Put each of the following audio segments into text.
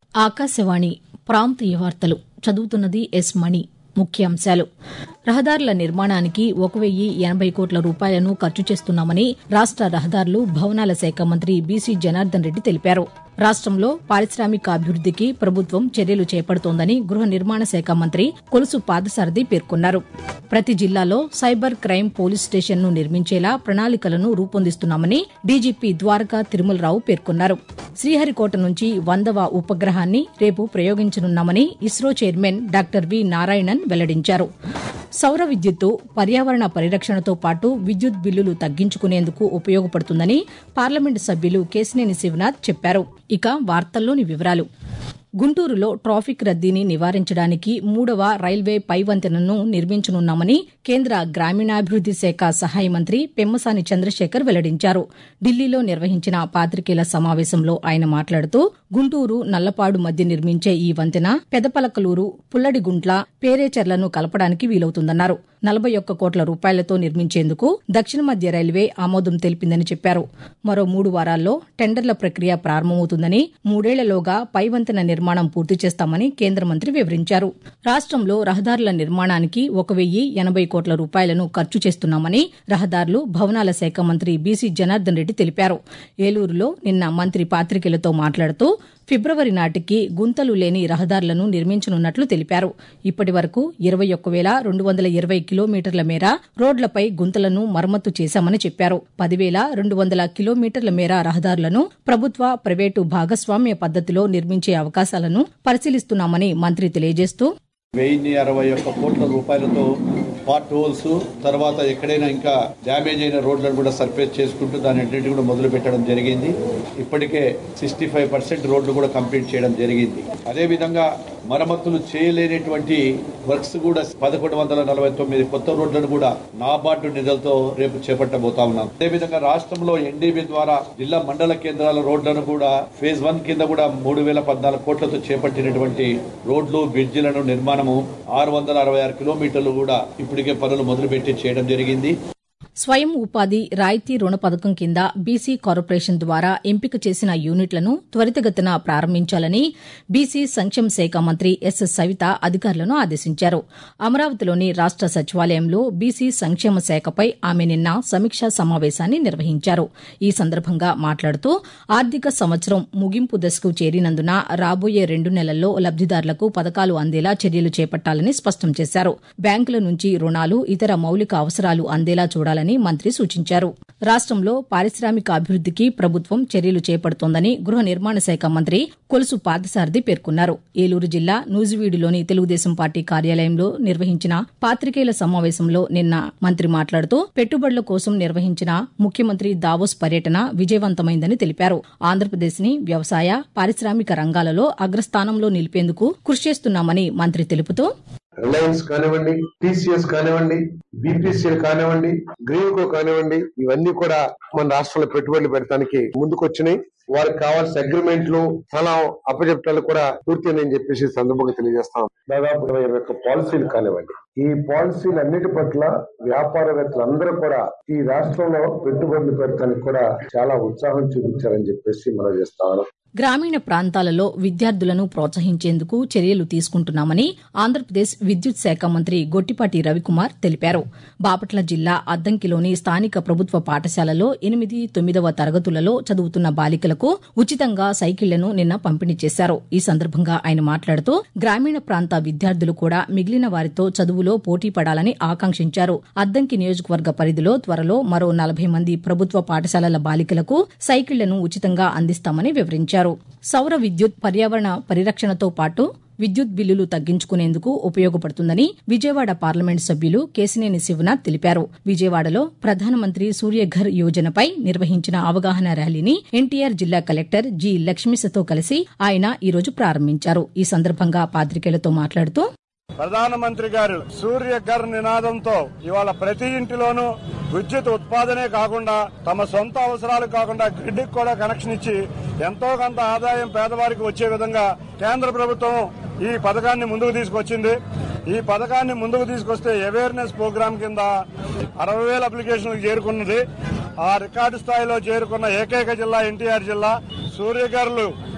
ఆకాశవాణి ప్రాంతీయ వార్తలు చదువుతున్నది ఎస్ మణి ముఖ్యాంశాలు రహదారుల నిర్మాణానికి ఒక వెయ్యి ఎనబై కోట్ల రూపాయలను ఖర్చు చేస్తున్నామని రాష్ట రహదారులు భవనాల శాఖ మంత్రి బీసీ జనార్దన్ రెడ్డి తెలిపారు రాష్టంలో పారిశ్రామికాభివృద్దికి ప్రభుత్వం చర్యలు చేపడుతోందని గృహ నిర్మాణ శాఖ మంత్రి కొలుసు పాదసారథి పేర్కొన్నారు ప్రతి జిల్లాలో సైబర్ క్రైమ్ పోలీస్ స్టేషన్ను నిర్మించేలా ప్రణాళికలను రూపొందిస్తున్నామని డీజీపీ ద్వారకా తిరుమలరావు పేర్కొన్నారు శ్రీహరికోట నుంచి వందవ ఉపగ్రహాన్ని రేపు ప్రయోగించనున్నామని ISRO chairman doctor V Narayanan వెల్లడించారు సౌర విద్యుత్తు పర్యావరణ పరిరక్షణతో పాటు విద్యుత్ బిల్లులు తగ్గించుకునేందుకు ఉపయోగపడుతుందని పార్లమెంటు సభ్యులు కేశినేని శివనాథ్ చెప్పారు ఇక వార్తల్లోని వివరాలు గుంటూరులో ట్రాఫిక్ రద్దీని నివారించడానికి మూడవ రైల్వే పై వంతెనను నిర్మించనున్నామని కేంద్ర గ్రామీణాభివృద్ది శాఖ సహాయ మంత్రి పెమ్మసాని చంద్రశేఖర్ వెల్లడించారు ఢిల్లీలో నిర్వహించిన పాతికేయుల సమావేశంలో ఆయన మాట్లాడుతూ గుంటూరు నల్లపాడు మధ్య నిర్మించే ఈ వంతెన పెదపలకలూరు పుల్లడిగుంట్ల పేరేచర్లను కలపడానికి వీలవుతుందన్నారు నలభై ఒక్క కోట్ల రూపాయలతో నిర్మించేందుకు దక్షిణ మధ్య రైల్వే ఆమోదం తెలిపిందని చెప్పారు మరో మూడు వారాల్లో టెండర్ల ప్రక్రియ ప్రారంభమవుతుందని మూడేళ్లలోగా పై వంతెన నిర్మాణం పూర్తి చేస్తామని కేంద్ర మంత్రి వివరించారు రాష్టంలో రహదారుల నిర్మాణానికి ఒక వెయ్యి ఎనబై కోట్ల రూపాయలను ఖర్చు చేస్తున్నామని రహదారులు భవనాల శాఖ మంత్రి బీసీ జనార్దన్ రెడ్డి తెలిపారు ఏలూరులో నిన్న మంత్రి పాతికేయులతో మాట్లాడుతూ ఫిబ్రవరి నాటికి గుంతలు లేని రహదారులను నిర్మించనున్నట్లు తెలిపారు ఇప్పటి వరకు ఇరవై ఒక్క వేల రెండు వందల ఇరవై కిలోమీటర్ల మేర రోడ్లపై గుంతలను మరమ్మతు చేశామని చెప్పారు పదివేల రెండు వందల కిలోమీటర్ల మేర రహదారులను ప్రభుత్వ ప్రైవేటు భాగస్వామ్య పద్దతిలో నిర్మించే అవకాశాలను పరిశీలిస్తున్నామని మంత్రి తెలియజేస్తూ వెయ్యి అరవై ఒక్క కోట్ల రూపాయలతో పార్ట్ హోల్స్ తర్వాత ఎక్కడైనా ఇంకా డ్యామేజ్ అయిన రోడ్లను కూడా సర్ఫేస్ చేసుకుంటూ దాని అన్నింటి కూడా మొదలు పెట్టడం జరిగింది ఇప్పటికే సిక్స్టీ ఫైవ్ పర్సెంట్ రోడ్లు కూడా కంప్లీట్ చేయడం జరిగింది అదేవిధంగా మరమ్మతులు చేయలేనటువంటి వర్క్స్ కూడా పదకొండు వందల నలభై తొమ్మిది కొత్త రోడ్లను కూడా నాబార్డు నిధులతో రేపు చేపట్టబోతా ఉన్నాం అదేవిధంగా రాష్ట్రంలో ఎన్డీబీ ద్వారా జిల్లా మండల కేంద్రాల రోడ్లను కూడా ఫేజ్ వన్ కింద కూడా మూడు వేల పద్నాలుగు కోట్లతో చేపట్టినటువంటి రోడ్లు బ్రిడ్జిలను నిర్మాణము ఆరు వందల అరవై ఆరు కిలోమీటర్లు కూడా ఇప్పటికే పనులు మొదలుపెట్టి చేయడం జరిగింది స్వయం ఉపాధి రాయితీ రుణ పథకం కింద బీసీ కార్పొరేషన్ ద్వారా ఎంపిక చేసిన యూనిట్లను త్వరితగతిన ప్రారంభించాలని బీసీ సంక్షేమ శాఖ మంత్రి ఎస్ సవిత అధికారులను ఆదేశించారు అమరావతిలోని రాష్ట సచివాలయంలో బీసీ సంక్షేమ శాఖపై ఆమె నిన్న సమీక్షా సమావేశాన్ని నిర్వహించారు ఈ సందర్భంగా మాట్లాడుతూ ఆర్థిక సంవత్సరం ముగింపు దశకు చేరినందున రాబోయే రెండు నెలల్లో లబ్దిదారులకు పథకాలు అందేలా చర్యలు చేపట్టాలని స్పష్టం చేశారు బ్యాంకుల నుంచి రుణాలు ఇతర మౌలిక అవసరాలు అందేలా చూడాలని మంత్రి సూచించారు రాష్టంలో పారిశ్రామిక అభివృద్దికి ప్రభుత్వం చర్యలు చేపడుతోందని గృహ నిర్మాణ శాఖ మంత్రి కొలుసు పార్థసారథి పేర్కొన్నారు ఏలూరు జిల్లా నూజివీడులోని తెలుగుదేశం పార్టీ కార్యాలయంలో నిర్వహించిన పాతికేయుల సమావేశంలో నిన్న మంత్రి మాట్లాడుతూ పెట్టుబడుల కోసం నిర్వహించిన ముఖ్యమంత్రి దావోస్ పర్యటన విజయవంతమైందని తెలిపారు ఆంధ్రప్రదేశ్ ని వ్యవసాయ పారిశ్రామిక రంగాలలో అగ్రస్థానంలో నిలిపేందుకు కృషి చేస్తున్నామని మంత్రి తెలుపుతూ రిలయన్స్ కానివ్వండి టీసీఎస్ కానివ్వండి బీపీసీఎల్ కానివ్వండి గ్రీన్కో కానివ్వండి ఇవన్నీ కూడా మన రాష్ట్రంలో పెట్టుబడులు పెడతానికి ముందుకొచ్చినాయి వారికి కావాల్సిన అగ్రిమెంట్లు స్థలం అప్పచెప్టాలు కూడా పూర్తయిందని చెప్పేసి ఈ సందర్భంగా తెలియజేస్తాం దాదాపు ఇరవై ఇరవై ఒక్క పాలసీలు కానివ్వండి ఈ పాలసీలు అన్నిటి పట్ల వ్యాపారవేత్తలందరూ కూడా ఈ రాష్ట్రంలో పెట్టుబడులు పెడతానికి కూడా చాలా ఉత్సాహం చూపించారని చెప్పేసి మనం చేస్తాను గ్రామీణ ప్రాంతాలలో విద్యార్థులను ప్రోత్సహించేందుకు చర్యలు తీసుకుంటున్నామని ఆంధ్రప్రదేశ్ విద్యుత్ శాఖ మంత్రి గొట్టిపాటి రవికుమార్ తెలిపారు బాపట్ల జిల్లా అద్దంకిలోని స్థానిక ప్రభుత్వ పాఠశాలలో ఎనిమిది తొమ్మిదవ తరగతులలో చదువుతున్న బాలికలకు ఉచితంగా సైకిళ్లను నిన్న పంపిణీ చేశారు ఈ సందర్భంగా ఆయన మాట్లాడుతూ గ్రామీణ ప్రాంత విద్యార్థులు కూడా మిగిలిన వారితో చదువులో పోటీ పడాలని ఆకాంక్షించారు అద్దంకి నియోజకవర్గ పరిధిలో త్వరలో మరో నలభై మంది ప్రభుత్వ పాఠశాలల బాలికలకు సైకిళ్లను ఉచితంగా అందిస్తామని వివరించారు సౌర విద్యుత్ పర్యావరణ పరిరక్షణతో పాటు విద్యుత్ బిల్లులు తగ్గించుకునేందుకు ఉపయోగపడుతుందని విజయవాడ పార్లమెంట్ సభ్యులు కేశినేని శివనాథ్ తెలిపారు విజయవాడలో ప్రధానమంత్రి సూర్యఘర్ యోజనపై నిర్వహించిన అవగాహన ర్యాలీని ఎన్టీఆర్ జిల్లా కలెక్టర్ జి లక్ష్మీసతో కలిసి ఆయన ఈరోజు ప్రారంభించారు ఈ సందర్భంగా పాతికేయులతో మాట్లాడుతూ ప్రధానమంత్రి గారు సూర్య ఘర్ నినాదంతో ఇవాళ ప్రతి ఇంటిలోనూ విద్యుత్ ఉత్పాదనే కాకుండా తమ సొంత అవసరాలు కాకుండా గ్రిడ్ కూడా కనెక్షన్ ఇచ్చి ఎంతో కొంత ఆదాయం పేదవారికి వచ్చే విధంగా కేంద్ర ప్రభుత్వం ఈ పథకాన్ని ముందుకు తీసుకొచ్చింది ఈ పథకాన్ని ముందుకు తీసుకొస్తే అవేర్నెస్ ప్రోగ్రామ్ కింద అరవై వేల అప్లికేషన్లకు చేరుకున్నది ఆ రికార్డు స్థాయిలో చేరుకున్న ఏకైక జిల్లా ఎన్టీఆర్ జిల్లా సూర్యగారులు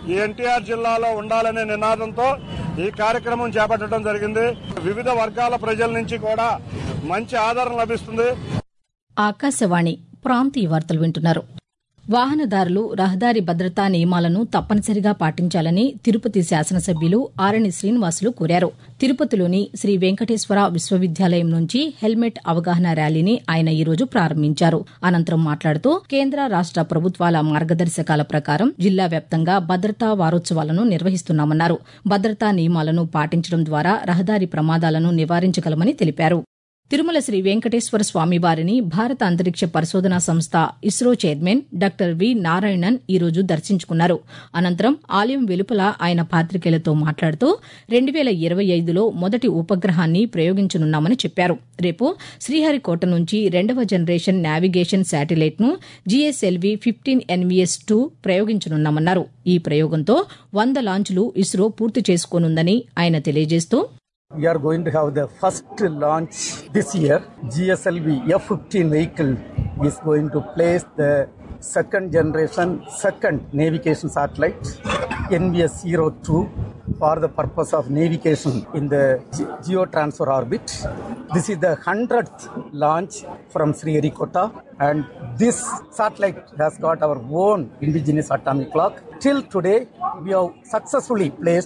ఈ ఎన్టీఆర్ జిల్లాలో ఉండాలనే నినాదంతో ఈ కార్యక్రమం చేపట్టడం జరిగింది వివిధ వర్గాల ప్రజల నుంచి కూడా మంచి ఆదరణ లభిస్తుంది ఆకాశవాణి ప్రాంతీయ వార్తలు వింటున్నారు వాహనదారులు రహదారి భద్రతా నియమాలను తప్పనిసరిగా పాటించాలని తిరుపతి శాసనసభ్యులు ఆరణి శ్రీనివాసులు కోరారు తిరుపతిలోని శ్రీ వెంకటేశ్వర విశ్వవిద్యాలయం నుంచి హెల్మెట్ అవగాహన ర్యాలీని ఆయన ఈరోజు ప్రారంభించారు అనంతరం మాట్లాడుతూ కేంద్ర రాష్ట ప్రభుత్వాల మార్గదర్శకాల ప్రకారం జిల్లా వ్యాప్తంగా భద్రతా వారోత్సవాలను నిర్వహిస్తున్నామన్నారు భద్రతా నియమాలను పాటించడం ద్వారా రహదారి ప్రమాదాలను నివారించగలమని తెలిపారు తిరుమల శ్రీ వెంకటేశ్వర స్వామి వారిని భారత అంతరిక్ష పరిశోధనా సంస్థ ISRO chairman doctor V Narayanan ఈరోజు దర్శించుకున్నారు అనంతరం ఆలయం వెలుపల ఆయన పాతికేయులతో మాట్లాడుతూ రెండు వేల ఇరవై ఐదులో మొదటి ఉపగ్రహాన్ని ప్రయోగించనున్నామని చెప్పారు రేపు శ్రీహరికోట నుంచి రెండవ జనరేషన్ నావిగేషన్ శాటిలైట్ ను జీఎస్ఎల్వి ఫిఫ్టీన్ ఎన్వీఎస్ టూ ప్రయోగించనున్నామన్నారు ఈ ప్రయోగంతో వంద లాంచ్లు ఇస్రో పూర్తి చేసుకోనుందని ఆయన తెలియజేస్తూ We are going to have the first launch this year. GSLV F-15 vehicle is going to place the second generation, second navigation satellite, NVS 02, for the purpose of navigation in the ge- geotransfer orbit. This is the 100th launch from Sriharikota and this satellite has got our own indigenous atomic clock. Till today, we have successfully placed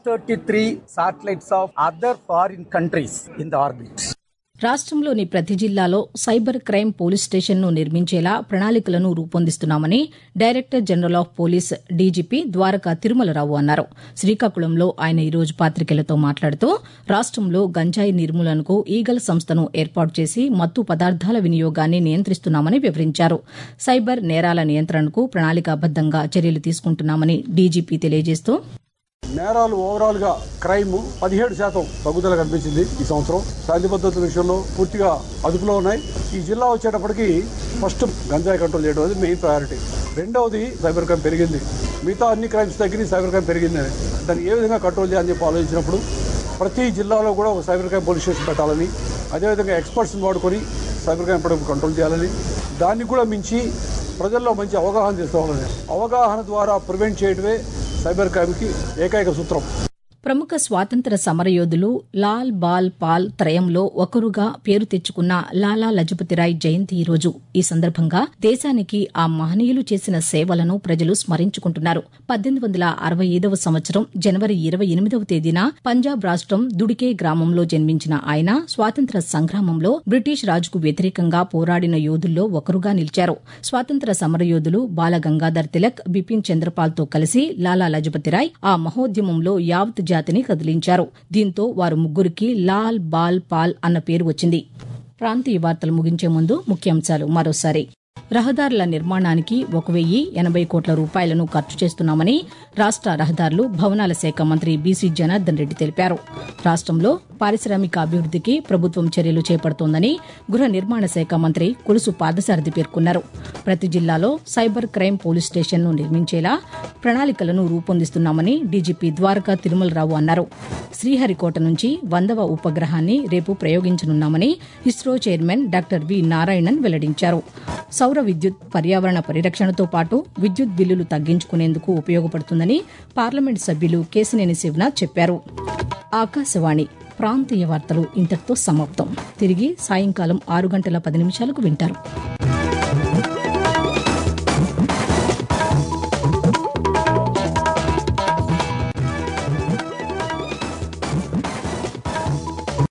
433 satellites of other foreign countries in the orbit. రాష్ట్రంలోని ప్రతి జిల్లాలో cyber crime police స్టేషన్ను నిర్మించేలా ప్రణాళికలను రూపొందిస్తున్నామని director general of police D G P Dwaraka Tirumalarao అన్నారు శ్రీకాకుళంలో ఆయన ఈరోజు పాతికేయులతో మాట్లాడుతూ రాష్ట్రంలో గంజాయి నిర్మూలనకు ఈగల్ సంస్థను ఏర్పాటు చేసి మత్తు పదార్థాల వినియోగాన్ని నియంత్రిస్తున్నామని వివరించారు సైబర్ నేరాల నియంత్రణకు ప్రణాళికాబద్దంగా చర్యలు తీసుకుంటున్నామని డీజీపీ తెలియజేస్తూ నేరాలు ఓవరాల్ గా క్రైమ్ పదిహేడు శాతం తగ్గుదల కనిపించింది ఈ సంవత్సరం శాంతి భద్రతల విషయంలో పూర్తిగా అదుపులో ఉన్నాయి ఈ జిల్లా వచ్చేటప్పటికి ఫస్ట్ గంజాయి కంట్రోల్ చేయడం అనేది మెయిన్ ప్రయారిటీ రెండవది సైబర్ క్రైమ్ పెరిగింది మిగతా అన్ని క్రైమ్స్ తగ్గి సైబర్ క్రైమ్ పెరిగింది అని దాన్ని ఏ విధంగా కంట్రోల్ చేయాలని చెప్పి ఆలోచించినప్పుడు ప్రతి జిల్లాలో కూడా ఒక సైబర్ క్రైమ్ పోలీస్ స్టేషన్ పెట్టాలని అదేవిధంగా ఎక్స్పర్ట్స్ని వాడుకొని సైబర్ క్రైమ్ ఎప్పటికప్పుడు కంట్రోల్ చేయాలని దాన్ని కూడా మించి ప్రజల్లో మంచి అవగాహన తీసుకోవాలని అవగాహన ద్వారా ప్రివెంట్ చేయడమే సైబర్ క్రైమ్కి ఏకైక సూత్రం ప్రముఖ స్వాతంత్ర సమరయోధులు లాల్ బాల్ పాల్ త్రయంలో ఒకరుగా పేరు తెచ్చుకున్న లాలా లజపతిరాయ్ జయంతి ఈరోజు ఈ సందర్భంగా దేశానికి ఆ మహనీయులు చేసిన సేవలను ప్రజలు స్మరించుకుంటున్నారు పద్దెనిమిది వందల అరవై ఐదవ సంవత్సరం జనవరి ఇరవై ఎనిమిదవ తేదీన పంజాబ్ రాష్ట్రం దుడికే గ్రామంలో జన్మించిన ఆయన స్వాతంత్ర సంగ్రామంలో బ్రిటిష్ రాజుకు వ్యతిరేకంగా పోరాడిన యోధుల్లో ఒకరుగా నిలిచారు స్వాతంత్ర సమరయోధులు బాల గంగాధర్ తిలక్ బిపిన్ చంద్రపాల్తో కలిసి లాలా లజపతిరాయ్ ఆ మహోద్యమంలో యావత్ జాతిని కదిలించారు దీంతో వారు ముగ్గురికి లాల్ బాల్ పాల్ అన్న పేరు వచ్చింది ప్రాంతీయ వార్తలు ముగించే ముందు ముఖ్యాంశాలు మరోసారి రహదారుల నిర్మాణానికి ఒక వెయ్యి ఎనభై కోట్ల రూపాయలను ఖర్చు చేస్తున్నామని రాష్ట రహదారులు భవనాల శాఖ మంత్రి బీసీ జనార్దన్ రెడ్డి తెలిపారు రాష్ట్రంలో పారిశ్రామిక అభివృద్దికి ప్రభుత్వం చర్యలు చేపడుతోందని గృహ నిర్మాణ శాఖ మంత్రి కొలుసు పాదసారథి పేర్కొన్నారు ప్రతి జిల్లాలో సైబర్ క్రైమ్ పోలీస్ స్టేషన్ను నిర్మించేలా ప్రణాళికలను రూపొందిస్తున్నామని డీజీపీ ద్వారకా తిరుమలరావు అన్నారు శ్రీహరికోట నుంచి వందవ ఉపగ్రహాన్ని రేపు ప్రయోగించనున్నామని ISRO chairman doctor V Narayanan వెల్లడించారు సౌర విద్యుత్ పర్యావరణ పరిరక్షణతో పాటు విద్యుత్ బిల్లులు తగ్గించుకునేందుకు ఉపయోగపడుతుందని పార్లమెంట్ సభ్యులు కేసినేని శివనాథ్ చెప్పారు ఆకాశవాణి ప్రాంతీయ వార్తలు ఇంతటితో సమాప్తం తిరిగి సాయంకాలం ఆరు గంటల పది నిమిషాలకు వింటారు